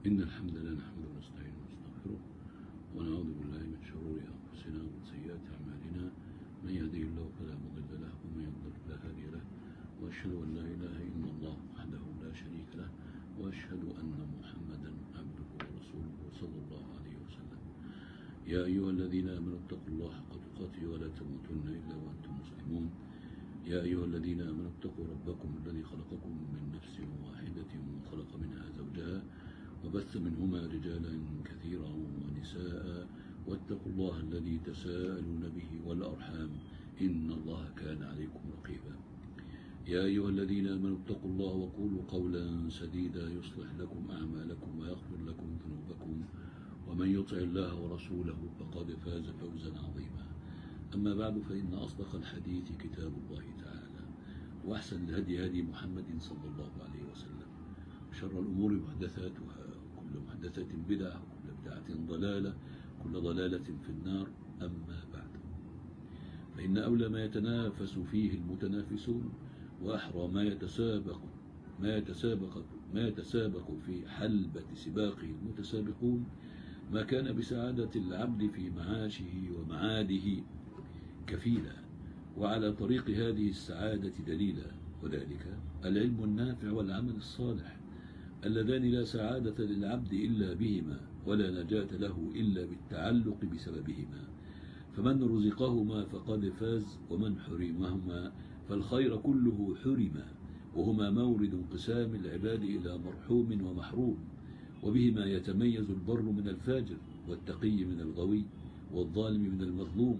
إن الحمد لله نحمده ونستعينه ونستغفره ونعوذ بالله من شرور أنفسنا ومن سيئات أعمالنا من يهده الله فلا مضل له ومن يضلل فلا هادي له وأشهد أن لا إله إلا الله وحده لا شريك له وأشهد أن محمدا عبده ورسوله صلى الله عليه وسلم يا أيها الذين آمنوا اتقوا الله حق تقاته ولا تموتن إلا وأنتم مسلمون يا أيها الذين آمنوا اتقوا ربكم الذي خلقكم من نفس واحدة وخلق منها زوجها وبث منهما رجالا كثيرا ونساء واتقوا الله الذي تساءلون به والأرحام إن الله كان عليكم رقيبا يا أيها الذين آمنوا اتقوا الله وقولوا قولا سديدا يصلح لكم أعمالكم ويغفر لكم ذنوبكم ومن يطع الله ورسوله فقد فاز فوزا عظيما أما بعد فإن أصدق الحديث كتاب الله تعالى وأحسن الهدي هدي محمد صلى الله عليه وسلم شر الأمور محدثاتها وكل محدثة بدعة وكل بدعة ضلالة كل ضلالة في النار أما بعد فإن أولى ما يتنافس فيه المتنافسون وأحرى ما يتسابق ما يتسابق ما يتسابق في حلبة سباقه المتسابقون ما كان بسعادة العبد في معاشه ومعاده كفيلا وعلى طريق هذه السعادة دليلا وذلك العلم النافع والعمل الصالح اللذان لا سعادة للعبد إلا بهما ولا نجاة له إلا بالتعلق بسببهما فمن رزقهما فقد فاز ومن حرمهما فالخير كله حرم وهما مورد انقسام العباد إلى مرحوم ومحروم وبهما يتميز البر من الفاجر والتقي من الغوي والظالم من المظلوم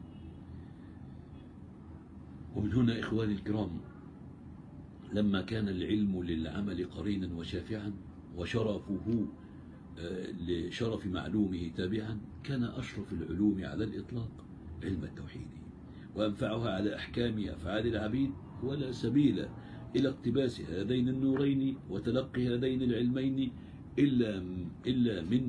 ومن هنا إخواني الكرام لما كان العلم للعمل قرينا وشافعا وشرفه لشرف معلومه تابعا كان أشرف العلوم على الإطلاق علم التوحيد وأنفعها على أحكام أفعال العبيد ولا سبيل إلى اقتباس هذين النورين وتلقي هذين العلمين إلا إلا من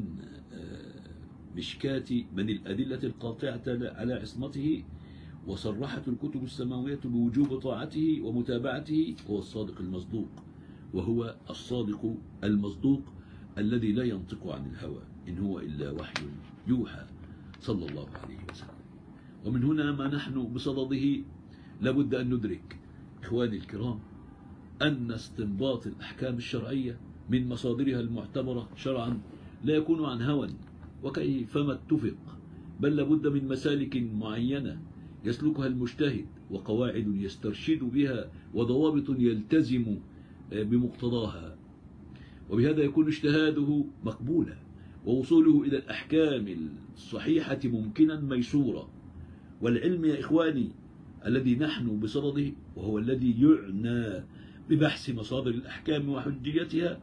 مشكات من الأدلة القاطعة على عصمته وصرحت الكتب السماوية بوجوب طاعته ومتابعته هو الصادق المصدوق وهو الصادق المصدوق الذي لا ينطق عن الهوى إن هو إلا وحي يوحى صلى الله عليه وسلم ومن هنا ما نحن بصدده لابد أن ندرك إخواني الكرام أن استنباط الأحكام الشرعية من مصادرها المعتبرة شرعا لا يكون عن هوى وكيفما اتفق بل لابد من مسالك معينة يسلكها المجتهد وقواعد يسترشد بها وضوابط يلتزم بمقتضاها وبهذا يكون اجتهاده مقبولا ووصوله إلى الأحكام الصحيحة ممكنا ميسورا والعلم يا إخواني الذي نحن بصدده وهو الذي يعنى ببحث مصادر الأحكام وحجيتها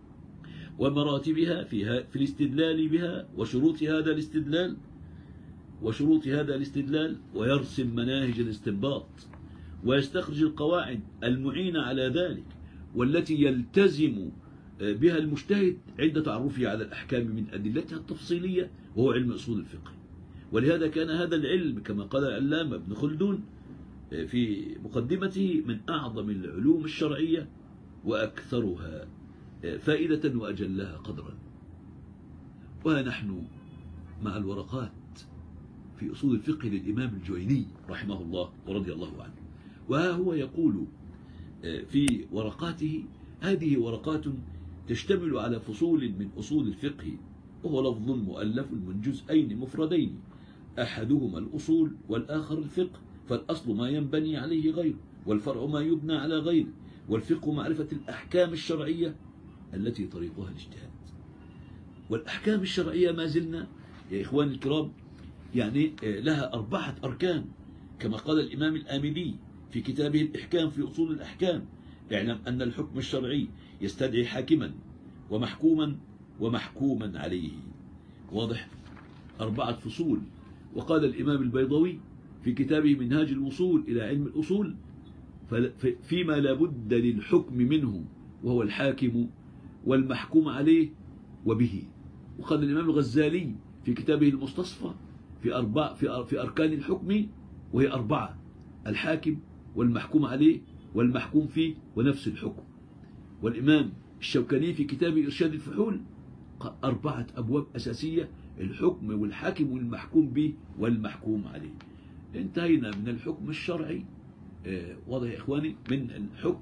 ومراتبها في, في الاستدلال بها وشروط هذا الاستدلال وشروط هذا الاستدلال ويرسم مناهج الاستنباط ويستخرج القواعد المعينة على ذلك والتي يلتزم بها المجتهد عند تعرفه على الأحكام من أدلتها التفصيلية وهو علم أصول الفقه ولهذا كان هذا العلم كما قال العلامة ابن خلدون في مقدمته من أعظم العلوم الشرعية وأكثرها فائدة وأجلها قدرا وها نحن مع الورقات في أصول الفقه للإمام الجويني رحمه الله ورضي الله عنه وها هو يقول في ورقاته هذه ورقات تشتمل على فصول من أصول الفقه وهو لفظ مؤلف من جزئين مفردين أحدهما الأصول والآخر الفقه فالأصل ما ينبني عليه غيره والفرع ما يبنى على غيره والفقه معرفة الأحكام الشرعية التي طريقها الاجتهاد والأحكام الشرعية ما زلنا يا إخوان الكرام يعني لها أربعة أركان كما قال الإمام الآمدي في كتابه الإحكام في أصول الأحكام اعلم أن الحكم الشرعي يستدعي حاكما ومحكوما ومحكوما عليه واضح أربعة فصول وقال الإمام البيضوي في كتابه منهاج الوصول إلى علم الأصول فيما لا بد للحكم منه وهو الحاكم والمحكوم عليه وبه وقال الإمام الغزالي في كتابه المستصفى في أربع في في أركان الحكم وهي أربعة الحاكم والمحكوم عليه والمحكوم فيه ونفس الحكم والإمام الشوكاني في كتابه إرشاد الفحول أربعة أبواب أساسية الحكم والحاكم والمحكوم به والمحكوم عليه انتهينا من الحكم الشرعي آه، واضح يا إخواني من الحكم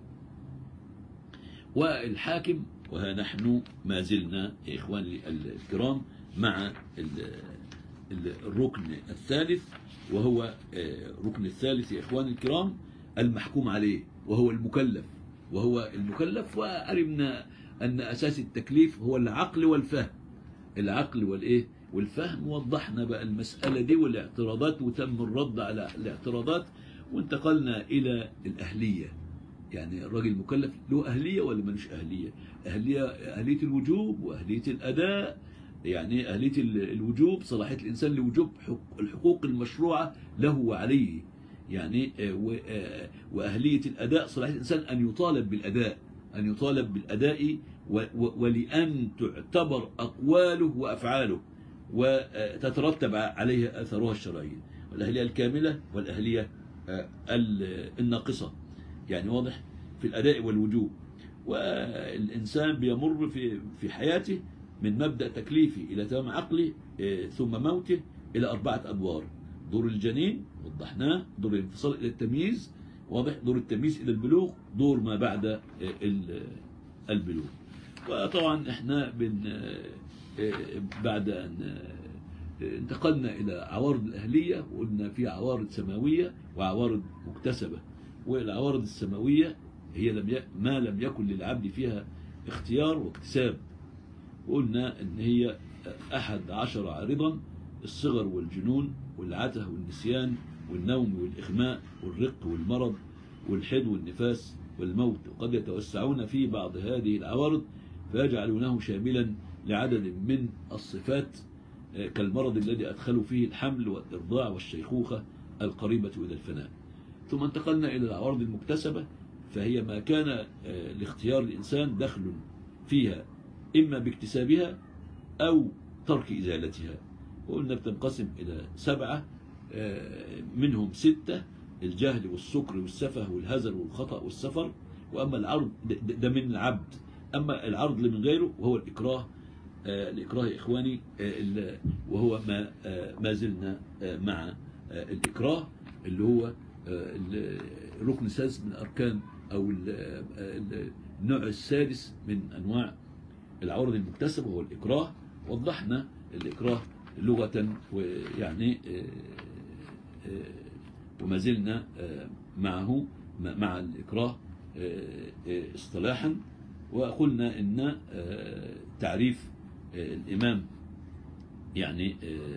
والحاكم وها نحن ما زلنا يا إخواني الكرام مع ال- ال- الركن الثالث وهو آه، الركن الثالث يا إخواني الكرام المحكوم عليه وهو المكلف وهو المكلف وعلمنا أن أساس التكليف هو العقل والفهم العقل والإيه والفهم وضحنا بقى المسألة دي والاعتراضات وتم الرد على الاعتراضات وانتقلنا إلى الأهلية يعني الراجل مكلف له أهلية ولا ملوش أهلية أهلية أهلية الوجوب وأهلية الأداء يعني أهلية ال- الوجوب صلاحية الإنسان لوجوب حق- الحقوق المشروعة له وعليه يعني آه، و- آه، وأهلية الأداء صلاحية الإنسان أن يطالب بالأداء أن يطالب بالأداء و- و- ولأن تعتبر أقواله وأفعاله وتترتب عليها أثرها الشرعية والأهلية الكاملة والأهلية آه، ال- الناقصة يعني واضح في الأداء والوجوب والإنسان بيمر في في حياته من مبدأ تكليفه إلى تمام عقله آه، ثم موته إلى أربعة أدوار دور الجنين وضحناه دور الانفصال إلى التمييز واضح دور التمييز إلى البلوغ دور ما بعد آه، ال- البلوغ وطبعا احنا بن آه، آه، بعد أن آه، انتقلنا إلى عوارض الأهلية وقلنا في عوارض سماوية وعوارض مكتسبة والعوارض السماوية هي لم ي... ما لم يكن للعبد فيها اختيار واكتساب وقلنا ان هي احد عشر عارضا الصغر والجنون والعته والنسيان والنوم والإغماء والرق والمرض والحد والنفاس والموت وقد يتوسعون في بعض هذه العوارض فيجعلونه شاملا لعدد من الصفات آه، كالمرض الذي أدخلوا فيه الحمل والإرضاع والشيخوخة القريبة إلى الفناء ثم انتقلنا إلى العوارض المكتسبة فهي ما كان آه، لاختيار الإنسان دخل فيها إما باكتسابها أو ترك إزالتها وقلنا بتنقسم إلى سبعة آه، منهم ستة الجهل والسكر والسفه والهزل والخطأ والسفر وأما العرض ده- ده ده من العبد أما العرض اللي من غيره وهو الإكراه آه، الإكراه يا إخواني آه، ال- وهو ما آه، ما زلنا آه، مع آه، الإكراه اللي هو آه، ال- الركن السادس من أركان أو ال- آه، ال- النوع السادس من أنواع العوارض المكتسبة وهو الإكراه وضحنا الإكراه لغة ويعني آه، آه، وما زلنا آه، معه م- مع الإكراه آه، آه، اصطلاحا وقلنا إن آه، تعريف آه، الإمام يعني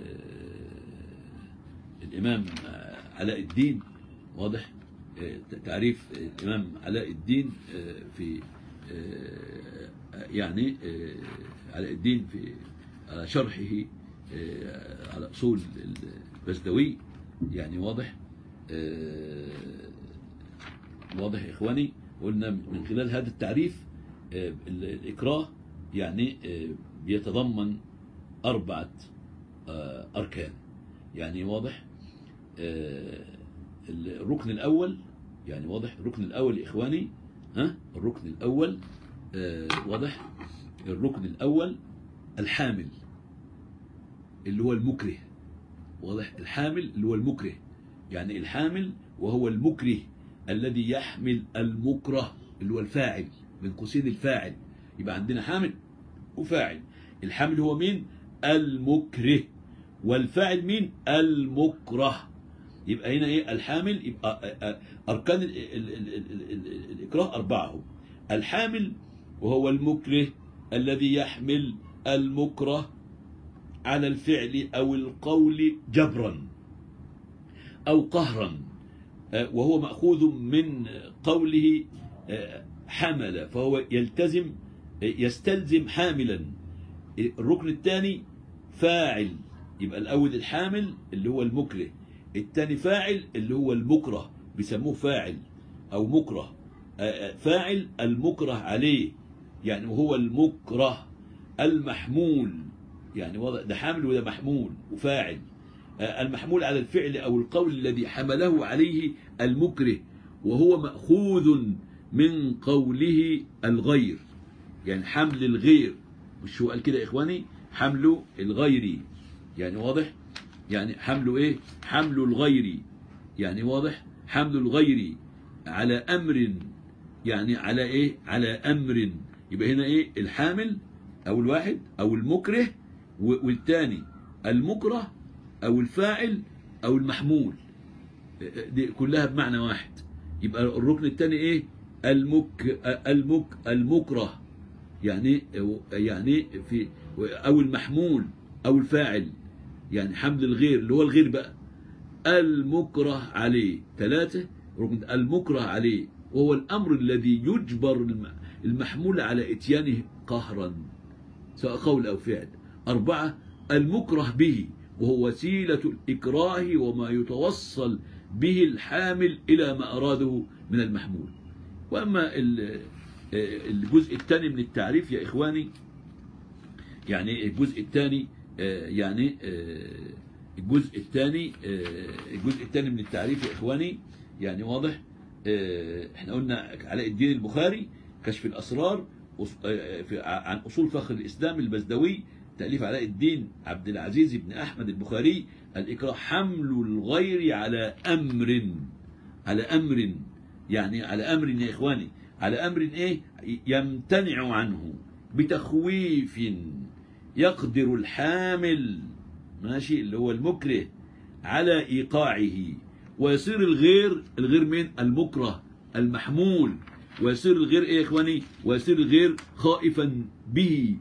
آه، الإمام آه، علاء الدين واضح آه، تعريف الإمام علاء الدين آه، في آه، يعني آه، علاء الدين في على شرحه آه، على أصول البزدوي يعني واضح آه، واضح يا إخواني قلنا من خلال هذا التعريف آه، ال- الإكراه يعني آه، بيتضمن أربعة آه، أركان يعني واضح آه، الركن الأول يعني واضح الركن الأول يا إخواني ها الركن الأول آه، واضح الركن الأول الحامل اللي هو المكره واضح الحامل اللي هو المكره يعني الحامل وهو المكره الذي يحمل المكره اللي هو الفاعل من قوسين الفاعل يبقى عندنا حامل وفاعل الحامل هو مين المكره والفاعل مين المكره يبقى هنا ايه الحامل يبقى آه، آه، اركان ال ال ال ال ال ال الاكراه اربعه هم. الحامل وهو المكره الذي يحمل المكره على الفعل او القول جبرا او قهرا آه، وهو ماخوذ من قوله آه، حمل فهو يلتزم آه، يستلزم حاملا الركن الثاني فاعل يبقى الاول الحامل اللي هو المكره الثاني فاعل اللي هو المكره بيسموه فاعل او مكره آه، آه، فاعل المكره عليه يعني وهو المكره المحمول يعني وضع ده حامل وده محمول وفاعل آه، المحمول على الفعل او القول الذي حمله عليه المكره وهو ماخوذ من قوله الغير يعني حمل الغير مش هو قال كده يا إخواني حمل الغير يعني واضح يعني حمل إيه حمل الغير يعني واضح حمل الغير على أمر يعني على إيه على أمر يبقى هنا إيه الحامل أو الواحد أو المكره و- والتاني المكره أو الفاعل أو المحمول دي كلها بمعنى واحد يبقى الركن الثاني ايه المك المك المكره يعني يعني في او المحمول او الفاعل يعني حمل الغير اللي هو الغير بقى المكره عليه ثلاثة ركن المكره عليه وهو الامر الذي يجبر الم- المحمول على اتيانه قهرا سواء قول أو فعل أربعة المكره به وهو وسيلة الإكراه وما يتوصل به الحامل إلى ما أراده من المحمول وأما ال- الجزء الثاني من التعريف يا إخواني يعني الجزء الثاني آه، يعني آه، الجزء الثاني آه، الجزء الثاني من التعريف يا إخواني يعني واضح آه، احنا قلنا علاء الدين البخاري كشف الأسرار أص- آه، في- عن أصول فخر الإسلام البزدوي تأليف علاء الدين عبد العزيز بن أحمد البخاري الإكراه حمل الغير على أمر على أمر يعني على أمر يا إخواني على أمر إيه يمتنع عنه بتخويف يقدر الحامل ماشي اللي هو المكره على إيقاعه ويصير الغير الغير من المكره المحمول ويصير الغير ايه يا اخواني ويصير الغير خائفا به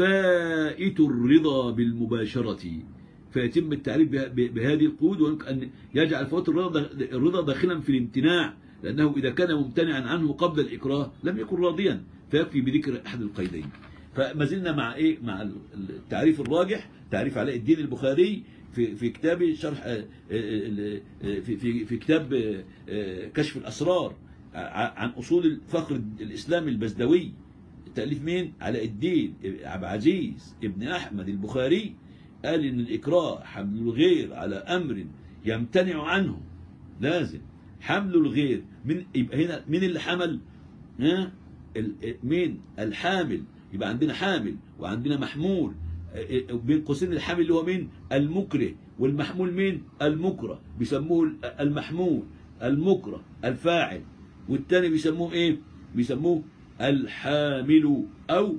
فائت الرضا بالمباشرة فيتم التعريف به- به- بهذه القيود ويمكن أن يجعل فوات الرضا الرضا داخلا في الامتناع لأنه إذا كان ممتنعا عنه قبل الإكراه لم يكن راضيا فيكفي بذكر أحد القيدين فما زلنا مع إيه مع التعريف الراجح تعريف علاء الدين البخاري في في كتاب شرح آه، آه، آه، في في في كتاب آه، آه، كشف الأسرار ع- عن أصول فخر الإسلام البزدوي تأليف مين؟ علاء الدين عبد العزيز ابن أحمد البخاري قال إن الإكراه حمل الغير على أمر يمتنع عنه لازم حمل الغير من يبقى هنا مين اللي حمل؟ ها؟ ال- مين؟ الحامل يبقى عندنا حامل وعندنا محمول بين قوسين الحامل اللي هو مين؟ المكره والمحمول مين؟ المكره بيسموه المحمول المكره الفاعل والتاني بيسموه ايه؟ بيسموه الحامل او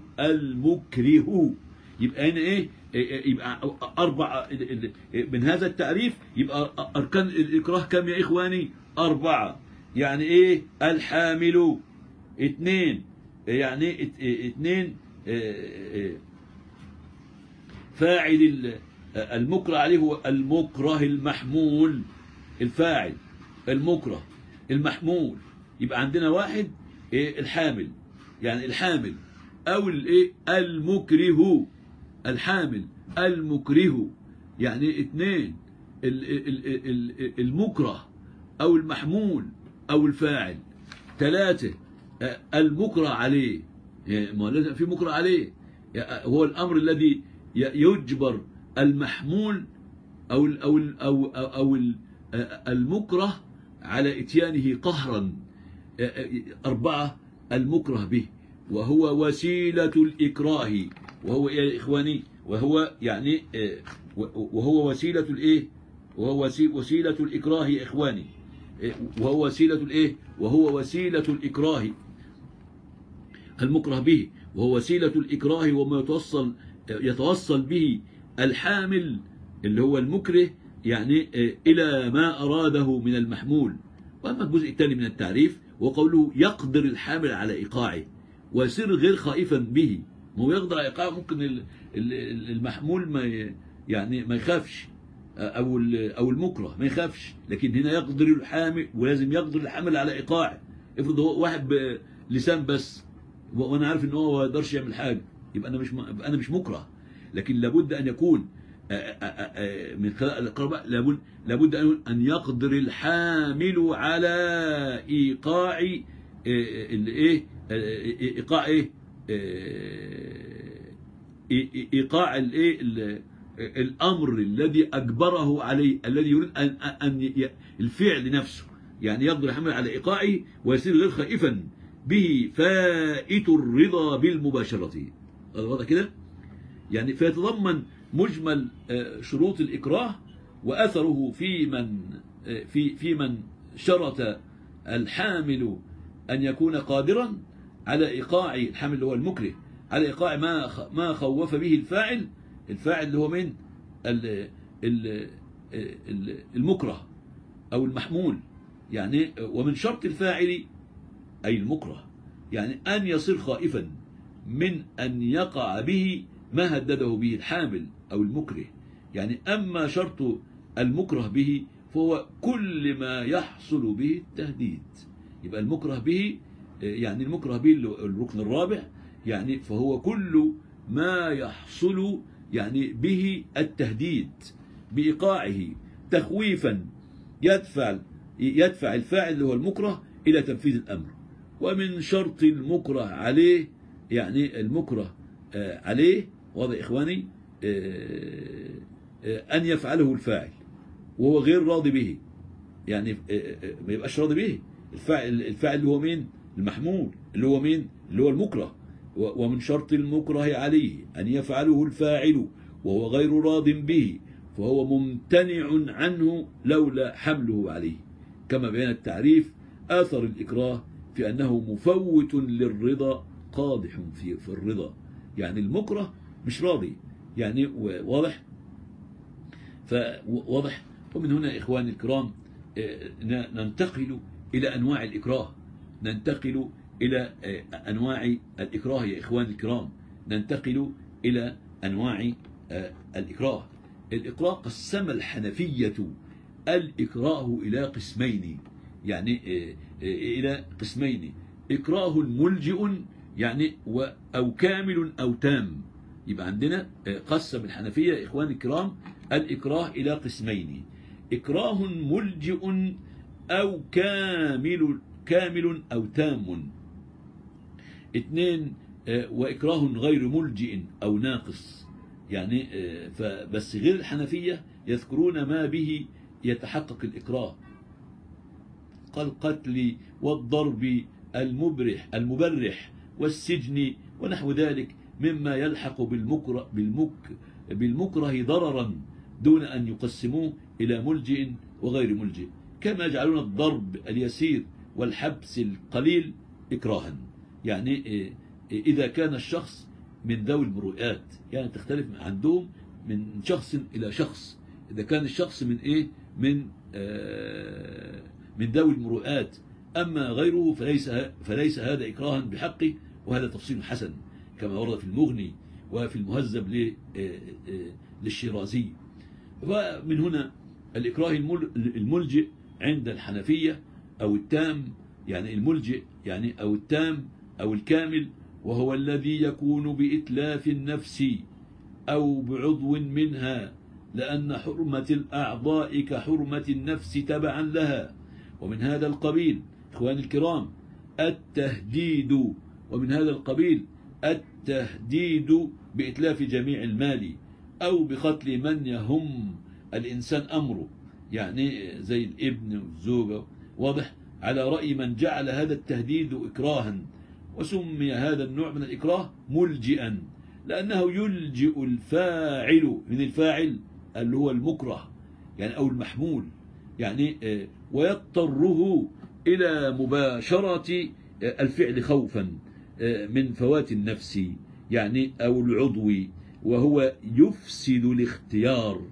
المكره يبقى هنا ايه؟ يبقى اربع من هذا التعريف يبقى اركان الاكراه كم يا اخواني؟ اربعه يعني ايه؟ الحامل اثنين يعني ات- اثنين اه، اه، فاعل ال- المكره عليه هو المكره المحمول الفاعل المكره المحمول يبقى عندنا واحد إيه، الحامل يعني الحامل او الايه المكره الحامل المكره يعني اثنين ال- ال- ال- ال- المكره او المحمول او الفاعل ثلاثة آه، المكره عليه يعني ما لازم في مكره عليه يعني هو الامر الذي ي- يجبر المحمول او ال او ال او او, أو ال- آه، المكره على اتيانه قهرا آه، آه، أربعة المكره به وهو وسيلة الإكراه وهو إيه يا إخواني وهو يعني آه، و- وهو وسيلة الإيه وهو وسي- وسيلة الإكراه يا إخواني آه، وهو وسيلة الإيه وهو وسيلة الإكراه المكره به وهو وسيلة الإكراه وما يتوصل يتوصل به الحامل اللي هو المكره يعني آه، إلى ما أراده من المحمول وأما الجزء الثاني من التعريف وقوله يقدر الحامل على إيقاعه ويصير غير خائفا به ما هو يقدر على إيقاعه ممكن ال- ال- المحمول ما ي- يعني ما يخافش أو ال- أو المكره ما يخافش لكن هنا يقدر الحامل ولازم يقدر الحامل على إيقاعه افرض هو واحد بلسان بس و- وانا عارف ان هو ما يقدرش يعمل حاجه يبقى انا مش م- يبقى انا مش مكره لكن لابد ان يكون آه، آه، آه، من خلال القرباء لابد لابد ان ان يقدر الحامل على ايقاع آه، الايه آه، ايقاع ايه آه، إي- ايقاع الايه ال- الامر الذي اجبره عليه الذي يريد ان ان ي- الفعل نفسه يعني يقدر يحمل على ايقاعه ويصير غير خائفا به فائت الرضا بالمباشرة هذا واضح كده يعني فيتضمن مجمل آه، شروط الإكراه وأثره في من آه، في في من شرط الحامل أن يكون قادرا على إيقاع الحامل اللي هو المكره على إيقاع ما خ- ما خوف به الفاعل الفاعل اللي هو من ال- ال- ال- المكره أو المحمول يعني ومن شرط الفاعل أي المكره يعني أن يصير خائفا من أن يقع به ما هدده به الحامل أو المكره يعني أما شرط المكره به فهو كل ما يحصل به التهديد يبقى المكره به يعني المكره به الركن الرابع يعني فهو كل ما يحصل يعني به التهديد بإيقاعه تخويفا يدفع يدفع الفاعل اللي هو المكره إلى تنفيذ الأمر ومن شرط المكره عليه يعني المكره آه، عليه واضح يا إخواني آه، آه، أن يفعله الفاعل وهو غير راضي به يعني آه، آه، ما يبقاش راضي به الفاعل الفاعل اللي هو مين المحمول اللي هو مين اللي هو المكره و- ومن شرط المكره عليه أن يفعله الفاعل وهو غير راض به فهو ممتنع عنه لولا حمله عليه كما بين التعريف آثر الإكراه في أنه مفوت للرضا قادح في, في الرضا يعني المكره مش راضي يعني و- واضح فواضح ومن هنا إخواني الكرام آه، ن- ننتقل إلى أنواع الإكراه ننتقل إلى آه، أنواع الإكراه يا إخواني الكرام ننتقل إلى أنواع آه، الإكراه الإكراه قسم الحنفية الإكراه إلى قسمين يعني آه، آه، إلى قسمين إكراه ملجئ يعني و- أو كامل أو تام يبقى عندنا آه، قسم الحنفية يا إخواني الكرام الإكراه إلى قسمين إكراه ملجئ أو كامل كامل أو تام اثنين آه، وإكراه غير ملجئ أو ناقص يعني آه، فبس غير الحنفية يذكرون ما به يتحقق الإكراه كالقتل والضرب المبرح المبرح والسجن ونحو ذلك مما يلحق بالمكره, بالمك بالمكره ضررا دون أن يقسموه إلى ملجئ وغير ملجئ كما يجعلون الضرب اليسير والحبس القليل إكراها يعني إيه، إيه، إذا كان الشخص من ذوي المروءات يعني تختلف عندهم من شخص إلى شخص إذا كان الشخص من إيه من آه من ذوي المروءات أما غيره فليس فليس هذا إكراها بحقه وهذا تفصيل حسن كما ورد في المغني وفي المهذب ل- آه، آه، للشيرازي ومن هنا الإكراه المل- الملجئ عند الحنفية أو التام يعني الملجئ يعني أو التام أو الكامل وهو الذي يكون بإتلاف النفس أو بعضو منها لأن حرمة الأعضاء كحرمة النفس تبعا لها ومن هذا القبيل إخواني الكرام التهديد ومن هذا القبيل التهديد بإتلاف جميع المال أو بقتل من يهم الإنسان أمره يعني زي الابن والزوجة واضح على رأي من جعل هذا التهديد إكراها وسمي هذا النوع من الإكراه ملجئا لأنه يلجئ الفاعل من الفاعل اللي هو المكره يعني أو المحمول يعني آه، ويضطره إلى مباشرة آه، الفعل خوفا آه، من فوات النفس يعني أو العضو وهو يفسد الاختيار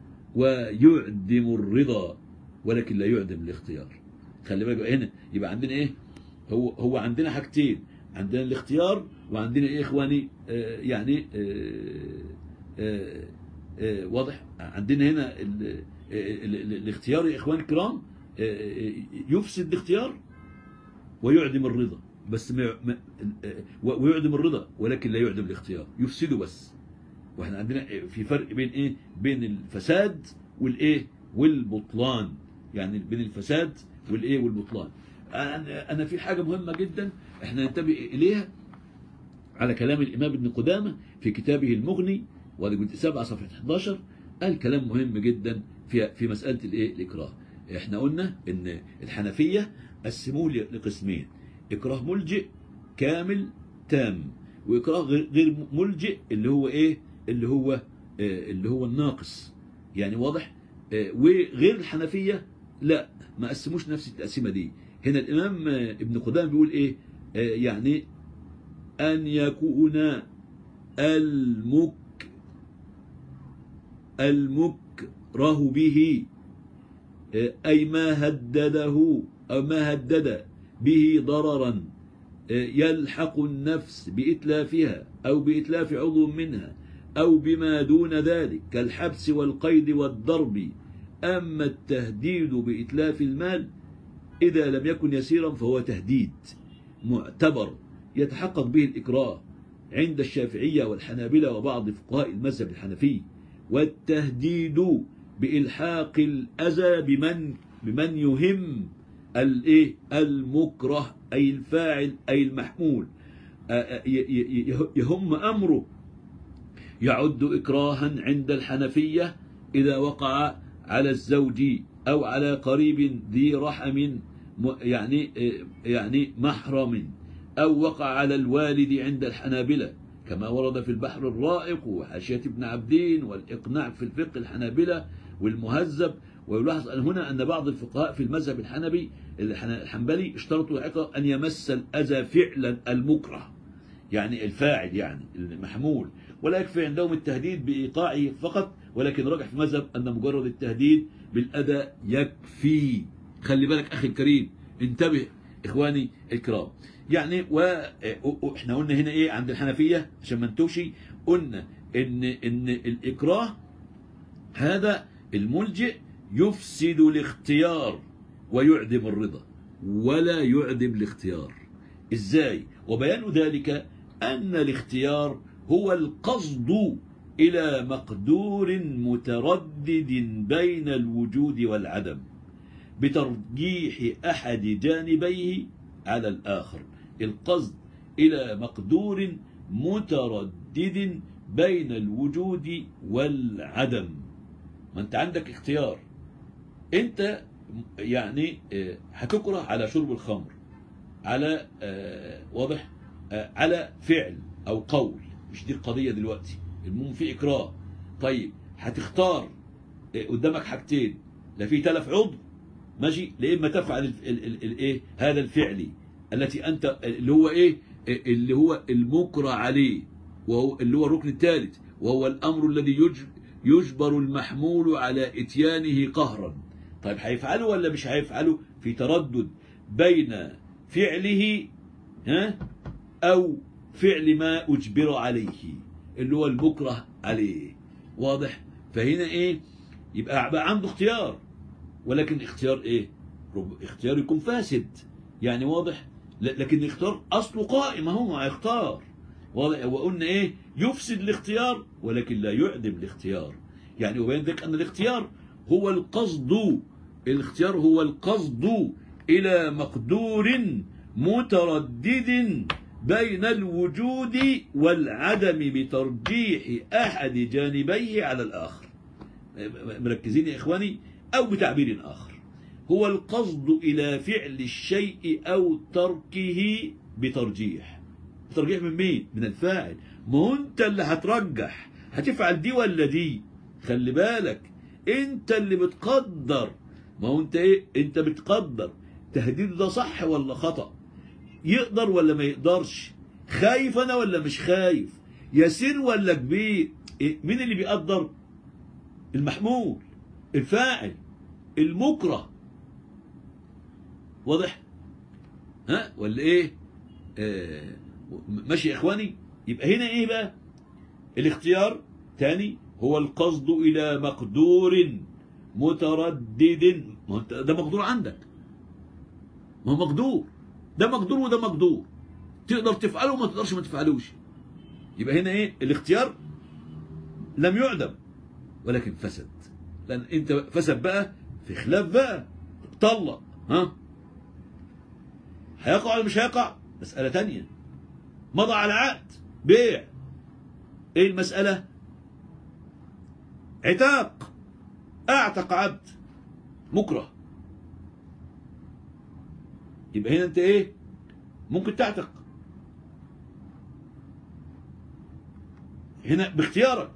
ويعدم الرضا ولكن لا يعدم الاختيار خلي بالك بقى هنا يبقى عندنا ايه هو هو عندنا حاجتين عندنا الاختيار وعندنا ايه يا اخواني آه يعني آه آه آه واضح عندنا هنا ال ال ال الاختيار يا اخواني الكرام آه، آه، يفسد الاختيار ويعدم الرضا بس ما ما- آه، ويعدم الرضا ولكن لا يعدم الاختيار يفسده بس واحنا عندنا في فرق بين ايه بين الفساد والايه والبطلان يعني بين الفساد والايه والبطلان انا أنا في حاجه مهمه جدا احنا ننتبه اليها على كلام الامام ابن قدامه في كتابه المغني وادي جزء 7 صفحه 11 قال كلام مهم جدا في في مساله الايه الاكراه احنا قلنا ان الحنفيه قسموه لقسمين اكراه ملجئ كامل تام واكراه غير غير ملجئ اللي هو ايه اللي هو آه، اللي هو الناقص يعني واضح آه، وغير الحنفية لا ما قسموش نفس التقسيمة دي هنا الإمام آه، ابن قدامة بيقول إيه آه، يعني أن يكون المك المكره به آه، أي ما هدده أو ما هدد به ضررا آه، يلحق النفس بإتلافها أو بإتلاف عضو منها أو بما دون ذلك كالحبس والقيد والضرب أما التهديد بإتلاف المال إذا لم يكن يسيرا فهو تهديد معتبر يتحقق به الإكراه عند الشافعية والحنابلة وبعض فقهاء المذهب الحنفي والتهديد بإلحاق الأذى بمن بمن يهم الايه المكره أي الفاعل أي المحمول آه، آه، ي- ي- ي- يهم أمره يعد إكراها عند الحنفية إذا وقع على الزوج أو على قريب ذي رحم م- يعني يعني محرم أو وقع على الوالد عند الحنابلة كما ورد في البحر الرائق وحاشية ابن عبدين والإقناع في الفقه الحنابلة والمهذب ويلاحظ أن هنا أن بعض الفقهاء في المذهب الحنبي الحن- الحنبلي اشترطوا الحقيقة أن يمس الأذى فعلا المكره يعني الفاعل يعني المحمول ولا يكفي عندهم التهديد بإيقاعه فقط ولكن رجح في المذهب أن مجرد التهديد بالأذى يكفي خلي بالك أخي الكريم انتبه إخواني الكرام يعني وإحنا قلنا هنا إيه عند الحنفية عشان ما نتوهش قلنا إن إن الإكراه هذا الملجئ يفسد الاختيار ويعدم الرضا ولا يعدم الاختيار ازاي وبيان ذلك ان الاختيار هو القصد الى مقدور متردد بين الوجود والعدم بترجيح احد جانبيه على الاخر القصد الى مقدور متردد بين الوجود والعدم ما انت عندك اختيار انت يعني آه، هتكره على شرب الخمر على آه، واضح آه، على فعل او قول مش دي القضيه دلوقتي المهم في اكراه طيب هتختار آه، قدامك حاجتين لا في تلف عضو ماشي لا اما تفعل ال- ال- ال- الايه هذا الفعل التي انت اللي هو ايه آه، اللي هو المكره عليه وهو اللي هو الركن الثالث وهو الامر الذي يج- يجبر المحمول على اتيانه قهرا طيب هيفعله ولا مش هيفعله في تردد بين فعله ها او فعل ما اجبر عليه اللي هو المكره عليه واضح فهنا ايه يبقى بقى عنده اختيار ولكن اختيار ايه رب- اختيار يكون فاسد يعني واضح ل- لكن الاختيار اصله قائم هو هيختار واضح وقلنا ايه يفسد الاختيار ولكن لا يعدم الاختيار يعني وبين ذلك ان الاختيار هو القصد الاختيار هو القصد الى مقدور متردد بين الوجود والعدم بترجيح احد جانبيه على الاخر مركزين يا اخواني او بتعبير اخر هو القصد الى فعل الشيء او تركه بترجيح ترجيح من مين من الفاعل ما هو انت اللي هترجح هتفعل دي ولا دي خلي بالك انت اللي بتقدر ما هو انت ايه انت بتقدر تهديد ده صح ولا خطأ يقدر ولا ما يقدرش خايف انا ولا مش خايف يسير ولا كبير إيه؟ مين اللي بيقدر المحمول الفاعل المكره واضح ها ولا ايه آه ماشي يا اخواني يبقى هنا ايه بقى الاختيار تاني هو القصد الى مقدور متردد ما هو انت- ده مقدور عندك ما هو مقدور ده مقدور وده مقدور تقدر تفعله وما تقدرش ما تفعلوش يبقى هنا ايه الاختيار لم يعدم ولكن فسد لان انت فسد بقى في خلاف بقى طلق ها هيقع ولا مش هيقع مسألة تانية مضى على عقد بيع ايه المسألة عتاق اعتق عبد مكره يبقى هنا انت ايه ممكن تعتق هنا باختيارك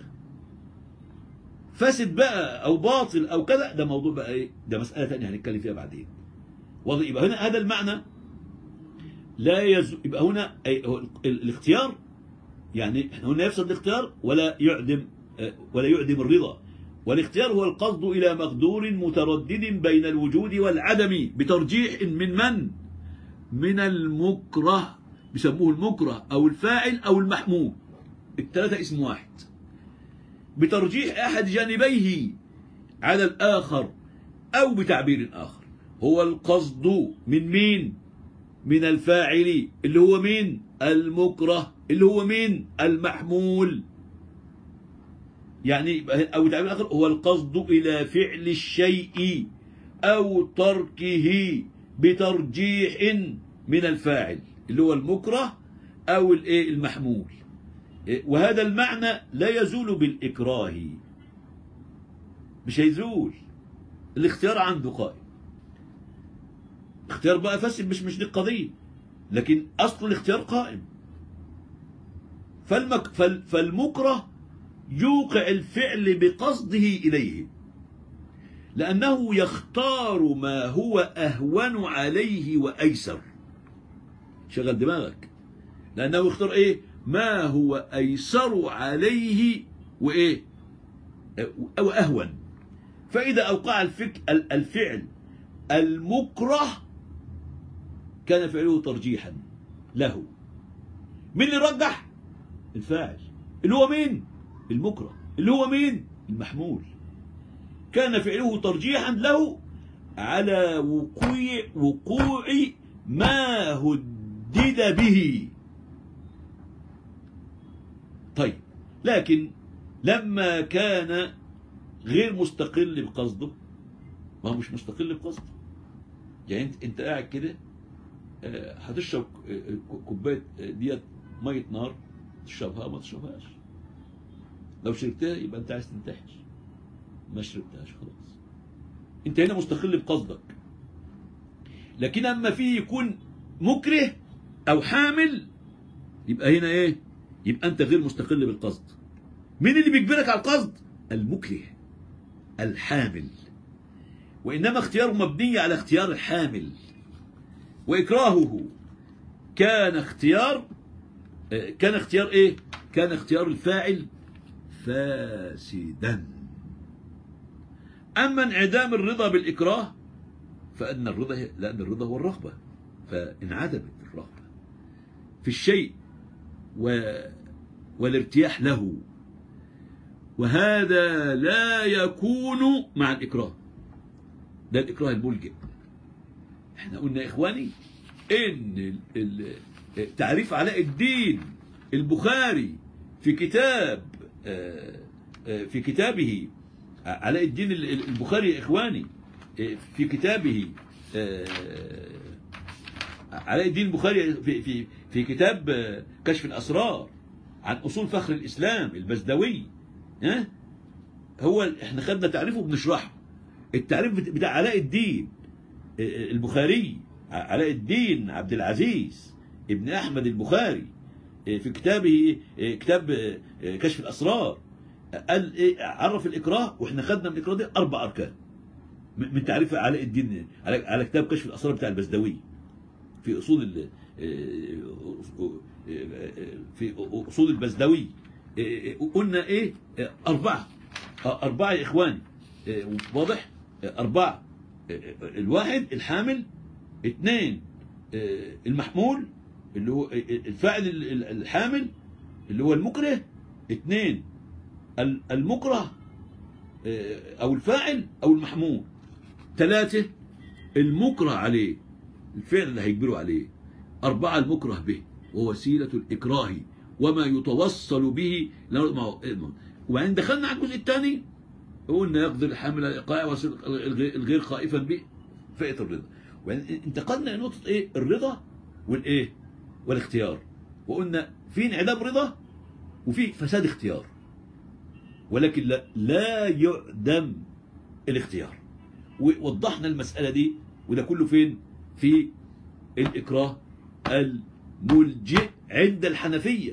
فاسد بقى او باطل او كذا ده موضوع بقى ايه ده مساله ثانيه هنتكلم فيها بعدين واضح يبقى هنا هذا المعنى لا يز... يبقى هنا أي هو ال- ال- الاختيار يعني احنا قلنا يفسد الاختيار ولا يعدم آه، ولا يعدم الرضا والاختيار هو القصد الى مقدور متردد بين الوجود والعدم بترجيح من من من المكره بيسموه المكره او الفاعل او المحمود الثلاثه اسم واحد بترجيح احد جانبيه على الاخر او بتعبير اخر هو القصد من مين من الفاعل اللي هو مين المكره اللي هو مين المحمول يعني يبقى- او تعبير اخر هو القصد الى فعل الشيء او تركه بترجيح من الفاعل اللي هو المكره او الايه المحمول إيه، وهذا المعنى لا يزول بالاكراه مش هيزول الاختيار عنده قائم اختيار بقى فاسد مش مش دي القضيه لكن اصل الاختيار قائم فالمك فال فالمكره يوقع الفعل بقصده اليه لانه يختار ما هو اهون عليه وايسر شغل دماغك لانه يختار ايه ما هو ايسر عليه وايه او اهون فاذا اوقع الفك ال- الفعل المكره كان فعله ترجيحا له مين اللي رجح الفاعل اللي هو مين المكره اللي هو مين المحمول كان فعله ترجيحا له على وقوع وقوع ما هدد به طيب لكن لما كان غير مستقل بقصده ما هو مش مستقل بقصده يعني انت انت قاعد كده آه، هتشرب آه، آه، كوبايه آه، ديت ميه نار تشربها ما تشربهاش لو شربتها يبقى انت عايز تنتحر ما شربتهاش خلاص انت هنا مستقل بقصدك لكن اما فيه يكون مكره او حامل يبقى هنا ايه يبقى انت غير مستقل بالقصد مين اللي بيجبرك على القصد المكره الحامل وانما اختياره مبني على اختيار الحامل واكراهه كان اختيار آه، كان اختيار ايه كان اختيار الفاعل فاسدا اما انعدام الرضا بالاكراه فان الرضا لان الرضا هو الرغبه فانعدمت الرغبه في الشيء و والارتياح له وهذا لا يكون مع الإكراه ده الإكراه الملجئ احنا قلنا يا إخواني إن ال- ال- تعريف علاء الدين البخاري في كتاب آه، آه، في كتابه علاء الدين ال- ال- البخاري يا إخواني آه، في كتابه آه، علاء الدين البخاري في في في كتاب آه، كشف الاسرار عن اصول فخر الاسلام البزدوي ها هو احنا خدنا تعريفه بنشرحه التعريف بت- بتاع علاء الدين آه، آه، البخاري ع- علاء الدين عبد العزيز ابن احمد البخاري آه، في كتابه آه، كتاب آه، آه، كشف الاسرار آه، قال ايه عرف الاكراه واحنا خدنا من الاكراه دي اربع اركان من من تعريف علاء الدين على على كتاب كشف الاسرار بتاع البزدوي في اصول ال- في اصول البزدوي قلنا ايه اربعه اربعه يا اخواني واضح اربعه الواحد الحامل اثنين المحمول اللي هو الفاعل الحامل اللي هو المكره اثنين المكره او الفاعل او المحمول ثلاثه المكره عليه الفعل اللي هيجبروا عليه أربعة المكره به ووسيلة الإكراه وما يتوصل به لا- ما هو- ما هو- وبعدين دخلنا على الجزء الثاني قلنا يقدر الحامل على الإيقاع وسيلة الغير الغير خائفا به فئة الرضا وبعدين انتقلنا إلى نقطة إيه الرضا والإيه والاختيار وقلنا في انعدام رضا وفي فساد اختيار ولكن لا, لا يعدم الاختيار ووضحنا المسألة دي وده كله فين في الإكراه الملجئ عند الحنفية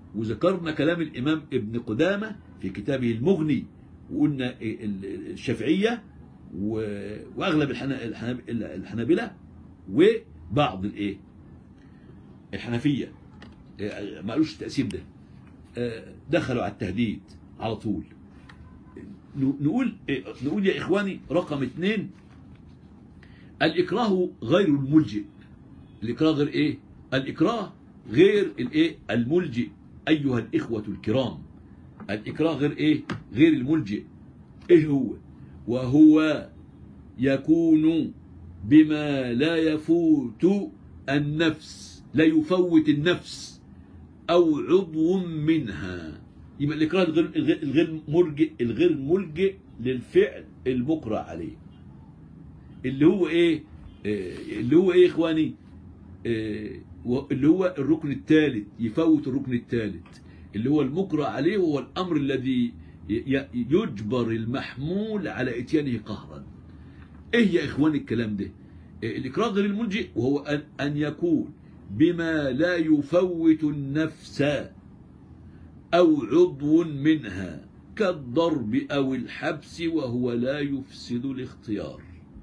وذكرنا كلام الإمام ابن قدامة في كتابه المغني وقلنا ال- الشافعية و- وأغلب الحنا- الحناب- الحنابلة وبعض الإيه الحنفية إيه، ما قالوش التقسيم ده آه، دخلوا على التهديد على طول ن- نقول إيه، نقول يا إخواني رقم اثنين الإكراه غير الملجئ الإكراه غير إيه الإكراه غير الإيه الملجئ أيها الإخوة الكرام الإكراه غير إيه غير الملجئ إيه هو وهو يكون بما لا يفوت النفس لا يفوت النفس أو عضو منها يبقى الإكراه الغير الغير- الغير ملجئ الغير ملجئ للفعل المكره عليه اللي هو ايه آه، اللي هو ايه يا اخواني آه، و- اللي هو الركن الثالث يفوت الركن الثالث اللي هو المكره عليه هو الامر الذي ي- ي- يجبر المحمول على اتيانه قهرا ايه يا اخواني الكلام ده آه، الاكراه غير الملجئ وهو ان ان يكون بما لا يفوت النفس او عضو منها كالضرب او الحبس وهو لا يفسد الاختيار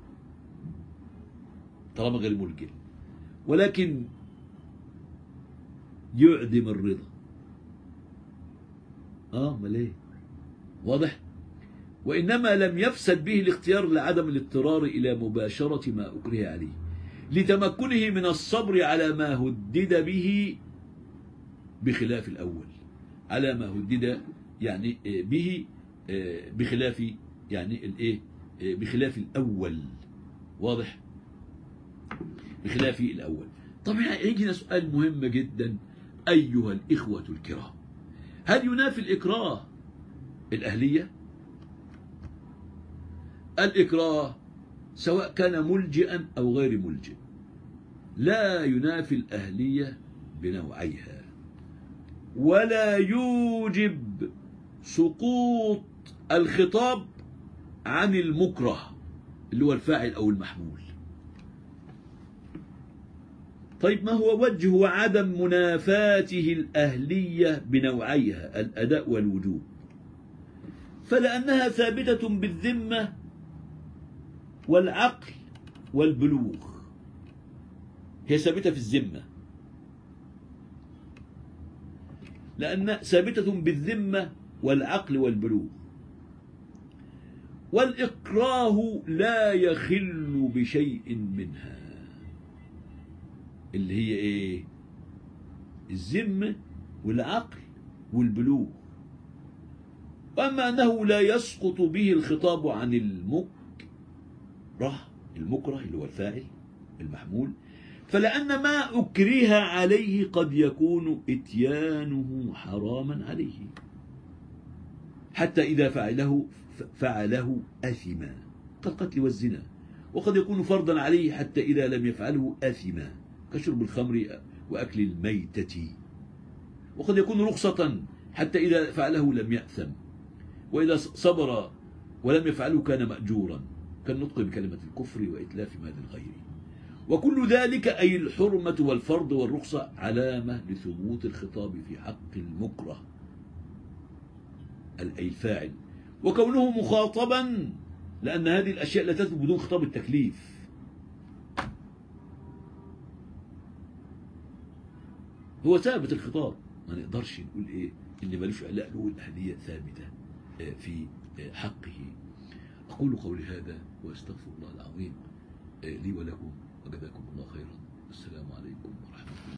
طالما غير ملجئ ولكن يعدم الرضا اه امال ايه واضح وانما لم يفسد به الاختيار لعدم الاضطرار الى مباشره ما اكره عليه لتمكنه من الصبر على ما هدد به بخلاف الاول على ما هدد يعني آه، به آه، بخلاف يعني الايه آه، بخلاف الاول واضح بخلاف الأول طبعا يجينا سؤال مهم جدا أيها الإخوة الكرام هل ينافي الإكراه الأهلية الإكراه سواء كان ملجئا أو غير ملجئ لا ينافي الأهلية بنوعيها ولا يوجب سقوط الخطاب عن المكره اللي هو الفاعل أو المحمول طيب ما هو وجه عدم منافاته الأهلية بنوعيها الأداء والوجوب فلأنها ثابتة بالذمة والعقل والبلوغ هي ثابتة في الذمة لأن ثابتة بالذمة والعقل والبلوغ والإكراه لا يخل بشيء منها اللي هي ايه الذمة والعقل والبلوغ واما انه لا يسقط به الخطاب عن المكره المكره اللي هو الفاعل المحمول فلان ما اكره عليه قد يكون اتيانه حراما عليه حتى اذا فعله فعله اثما كالقتل والزنا وقد يكون فرضا عليه حتى اذا لم يفعله اثما كشرب الخمر وأكل الميتة وقد يكون رخصة حتى إذا فعله لم يأثم وإذا صبر ولم يفعله كان مأجورا كالنطق بكلمة الكفر وإتلاف مال الغير وكل ذلك أي الحرمة والفرض والرخصة علامة لثبوت الخطاب في حق المكره أي الفاعل وكونه مخاطبا لأن هذه الأشياء لا تثبت بدون خطاب التكليف هو ثابت الخطاب ما نقدرش نقول ايه اللي ملوش لا نقول الاهليه ثابته آه، في آه، حقه اقول قولي هذا واستغفر الله العظيم آه، لي ولكم